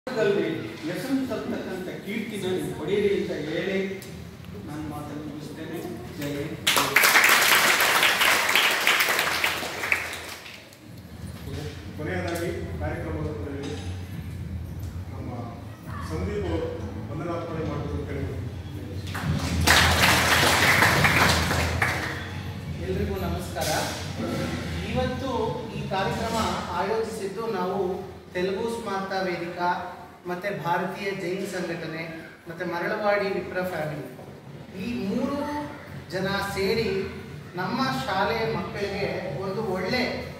ದಲ್ಲಿ ಹೆಸರು ತರ್ತಕ್ಕಂಥ ಕೀರ್ತಿನ ನೀವು ಪಡೆಯಿರಿ ಅಂತ ಹೇಳಿ ನಾನು ಮಾತನ್ನು ಮುಗಿಸ್ತೇನೆ ಜೈ ಹಿಂದ್. ಕೊನೆಯದಾಗಿ ಕಾರ್ಯಕ್ರಮದ ಕೊನೆಯಲ್ಲಿ ನಮ್ಮ ಸಂದೀಪ್ ಅವರು ವಂದನಾರ್ಪಣೆ ಮಾಡಬೇಕು ಕೇಳಿದ್ರು ಎಲ್ರಿಗೂ ನಮಸ್ಕಾರ ಇವತ್ತು ಈ ಕಾರ್ಯಕ್ರಮ ಆಯೋಜಿಸಿದ್ದು ನಾವು ತೆಲುಗು ಸ್ಮಾರ್ತ ವೇದಿಕಾ ಮತ್ತು ಭಾರತೀಯ ಜೈನ್ ಸಂಘಟನೆ ಮತ್ತು ಮರಳವಾಡಿ ವಿಪ್ರ ಫ್ಯಾಮಿಲಿ ಈ ಮೂರು ಜನ ಸೇರಿ ನಮ್ಮ ಶಾಲೆಯ ಮಕ್ಕಳಿಗೆ ಒಂದು ಒಳ್ಳೆ